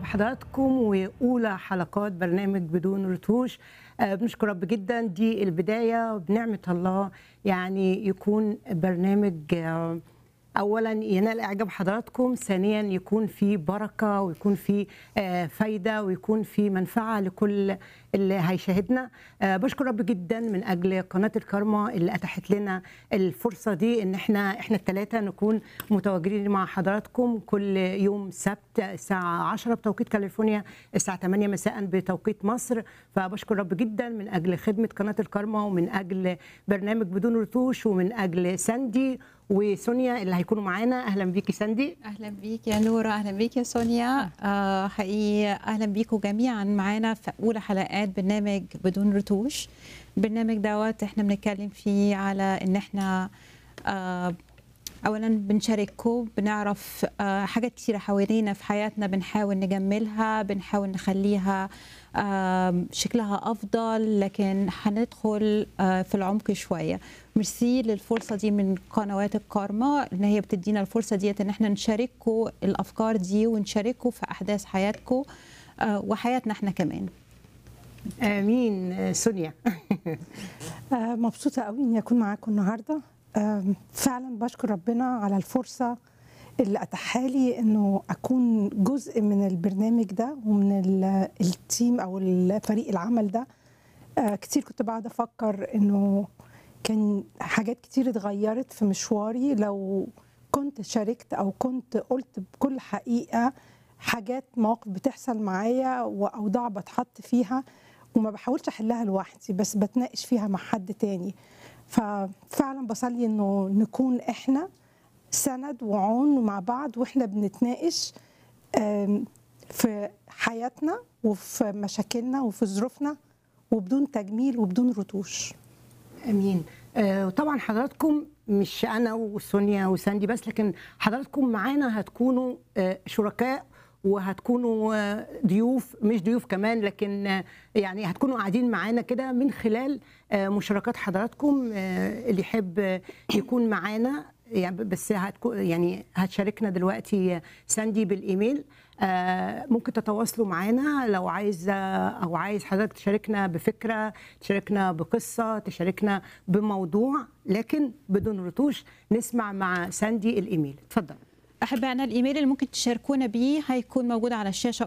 بحضراتكم واولى حلقات برنامج بدون رتوش آه، بنشكر رب جدا دي البدايه بنعمه الله يعني يكون برنامج آه، اولا ينال اعجاب حضراتكم ثانيا يكون في بركه ويكون في آه، فايده ويكون في منفعه لكل اللي هيشاهدنا آه، بشكر رب جدا من اجل قناه الكارما اللي اتاحت لنا الفرصه دي ان احنا احنا الثلاثه نكون متواجدين مع حضراتكم كل يوم سبت الساعه 10 بتوقيت كاليفورنيا الساعه 8 مساء بتوقيت مصر فبشكر رب جدا من اجل خدمه قناه الكارما ومن اجل برنامج بدون رتوش ومن اجل ساندي وسونيا اللي هيكونوا معانا اهلا بيكي ساندي اهلا بيك يا نورة اهلا بيك يا سونيا آه حقيقي اهلا بيكم جميعا معانا في اولى حلقات برنامج بدون رتوش البرنامج دوت احنا بنتكلم فيه على ان احنا آه اولا بنشارككم بنعرف آه حاجات كتيره حوالينا في حياتنا بنحاول نجملها بنحاول نخليها آه شكلها افضل لكن هندخل آه في العمق شويه ميرسي للفرصه دي من قنوات الكارما ان هي بتدينا الفرصه ديت ان احنا نشارككم الافكار دي ونشارككم في احداث حياتكم آه وحياتنا احنا كمان امين آه، سونيا آه، مبسوطة قوي إني أكون معاكم النهاردة آم، فعلا بشكر ربنا على الفرصة اللي أتاحها لي إنه أكون جزء من البرنامج ده ومن ال- التيم أو الفريق العمل ده آه، كتير كنت بقعد أفكر إنه كان حاجات كتير اتغيرت في مشواري لو كنت شاركت أو كنت قلت بكل حقيقة حاجات مواقف بتحصل معايا وأوضاع بتحط فيها وما بحاولش احلها لوحدي بس بتناقش فيها مع حد تاني ففعلا بصلي انه نكون احنا سند وعون مع بعض واحنا بنتناقش آم، في حياتنا وفي مشاكلنا وفي ظروفنا وبدون تجميل وبدون رتوش امين آه، وطبعا حضراتكم مش انا وسونيا وساندي بس لكن حضراتكم معانا هتكونوا آه، شركاء وهتكونوا آه، ضيوف مش ضيوف كمان لكن آه، يعني هتكونوا قاعدين معانا كده من خلال آه، مشاركات حضراتكم آه، اللي يحب آه، يكون معانا يعني بس هتكو يعني هتشاركنا دلوقتي ساندي بالايميل آه، ممكن تتواصلوا معانا لو عايز او عايز حضرتك تشاركنا بفكره تشاركنا بقصه تشاركنا بموضوع لكن بدون رتوش نسمع مع ساندي الايميل اتفضل احبائنا الايميل اللي ممكن تشاركونا بيه هيكون موجود على الشاشه